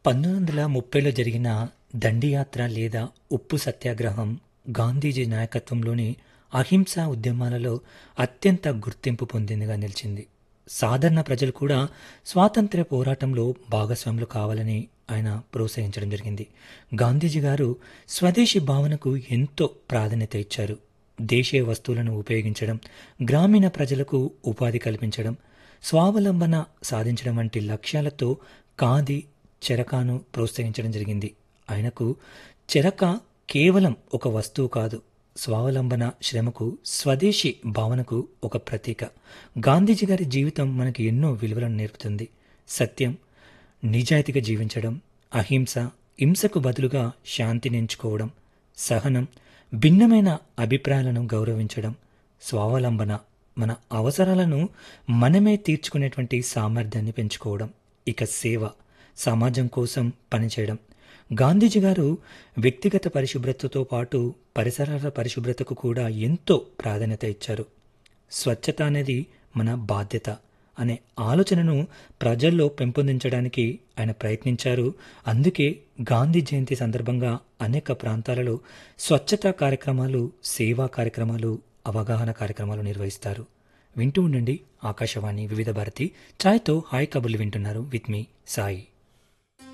పంతొమ్మిది వందల ముప్పైలో జరిగిన దండియాత్ర లేదా ఉప్పు సత్యాగ్రహం గాంధీజీ నాయకత్వంలోని అహింసా ఉద్యమాలలో అత్యంత గుర్తింపు పొందిందిగా నిలిచింది సాధారణ ప్రజలు కూడా స్వాతంత్ర్య పోరాటంలో భాగస్వాములు కావాలని ఆయన ప్రోత్సహించడం జరిగింది గాంధీజీ గారు స్వదేశీ భావనకు ఎంతో ప్రాధాన్యత ఇచ్చారు దేశీయ వస్తువులను ఉపయోగించడం గ్రామీణ ప్రజలకు ఉపాధి కల్పించడం స్వావలంబన సాధించడం వంటి లక్ష్యాలతో ఖాదీ చెరకాను ప్రోత్సహించడం జరిగింది ఆయనకు చెరక కేవలం ఒక వస్తువు కాదు స్వావలంబన శ్రమకు స్వదేశీ భావనకు ఒక ప్రతీక గాంధీజీ గారి జీవితం మనకి ఎన్నో విలువలను నేర్పుతుంది సత్యం నిజాయితీగా జీవించడం అహింస హింసకు బదులుగా శాంతిని ఎంచుకోవడం సహనం భిన్నమైన అభిప్రాయాలను గౌరవించడం స్వావలంబన మన అవసరాలను మనమే తీర్చుకునేటువంటి సామర్థ్యాన్ని పెంచుకోవడం ఇక సేవ సమాజం కోసం పనిచేయడం గాంధీజీ గారు వ్యక్తిగత పరిశుభ్రతతో పాటు పరిసరాల పరిశుభ్రతకు కూడా ఎంతో ప్రాధాన్యత ఇచ్చారు స్వచ్ఛత అనేది మన బాధ్యత అనే ఆలోచనను ప్రజల్లో పెంపొందించడానికి ఆయన ప్రయత్నించారు అందుకే గాంధీ జయంతి సందర్భంగా అనేక ప్రాంతాలలో స్వచ్ఛతా కార్యక్రమాలు సేవా కార్యక్రమాలు అవగాహన కార్యక్రమాలు నిర్వహిస్తారు వింటూ ఉండండి ఆకాశవాణి వివిధ భారతి ఛాయ్తో హాయ్ కబుర్లు వింటున్నారు విత్ మీ సాయి